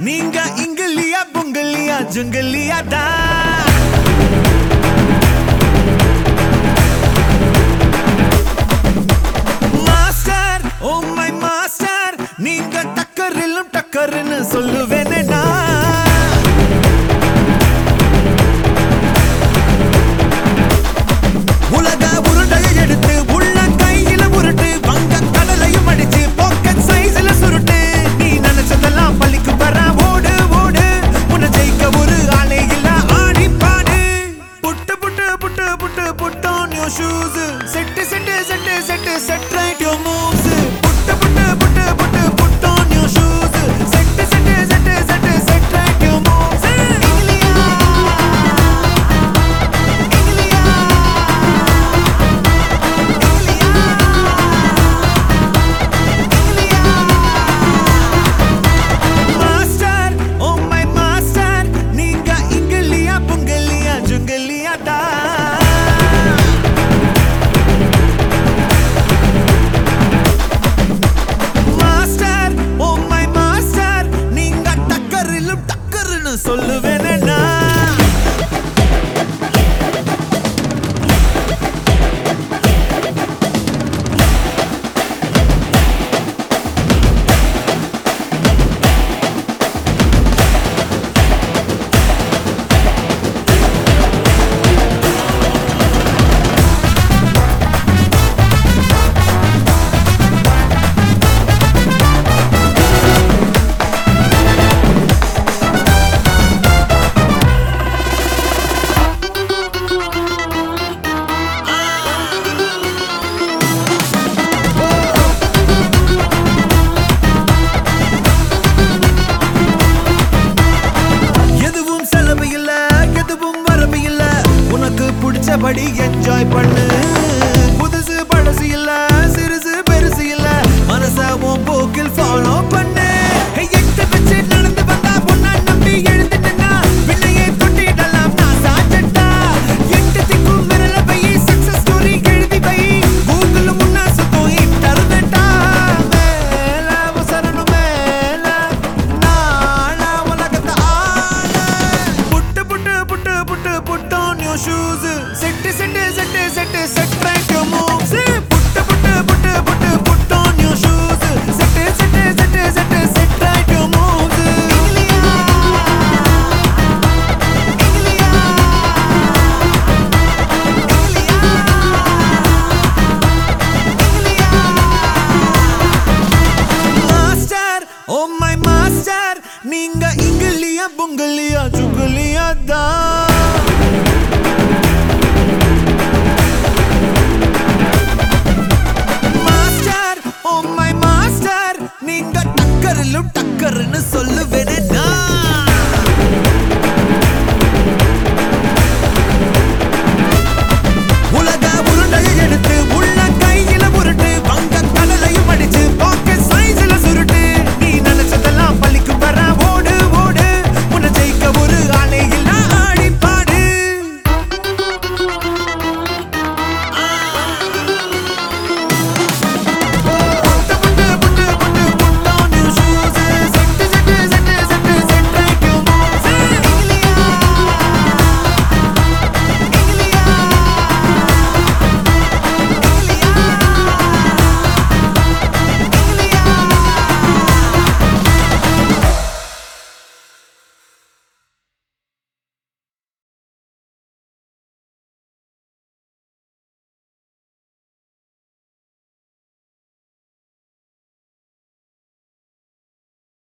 நீங்க இங்கிலியா பொங்கலியா ஜுங்கலியா தான் மாஸ்டர் ஓ மை மாஸ்டர் நீங்க டக்கரிலும் டக்கர்னு சொல்லுவேனே நான் உலக உருண்டையை எடுத்து உள்ள கையில உருட்டு வங்க கடலையும் அடிச்சு பாக்கெட் சைஸ்ல சுருட்டு நீ நினைச்சதெல்லாம் பள்ளிக்கு வர ஓடு ஓடு உன்னை ஜெயிக்க ஒரு ஆளே இல்ல ஆடி பாடு put put put put put on your shoes set set set set set right your moves put put put put put on your shoes set set set set set right your moves இங்கிலியா இங்கிலியா master oh my master நீங்க இங்கிலியா பொங்கலியா ஜுங்கலியா தா master oh my master நீங்க டக்கரிலும் டக்கர்னு சொல்லுவேனே நான் எதுவும் செலவு இல்ல எதுவும் வரவு இல்ல உனக்கு பிடிச்சபடி என்ஜாய் பண்ணு புதுசு பழசு இல்ல சிறுசு பெருசு இல்ல மனச உன் போக்கில் ஃபாலோ பண்ணு Hey, எட்டு வச்சு நடந்து வந்தா பொண்ணா நம்பி எழுந்துட்டா பின்னையே தொட்டிடலாம் நான் சாச்சட்டா எட்டு திக்கும் விரல பை சக்சஸ் ஸ்டோரி எழுதி வை கூகுள் முன்னா சுத்தம் தருதட்டா மேல அவசரணும் மேல நானா உலகத்தை ஆள put put put put put on your shoes set set set set set right your moves put put put put put on your shoes set set set set set right your moves இங்கிலியா இங்கிலியா master oh my master நீங்க இங்கிலியா பொங்கலியா சுங்கலியா தான் master oh my master நீங்க டக்கரிலும் டக்கர்னு சொல்லு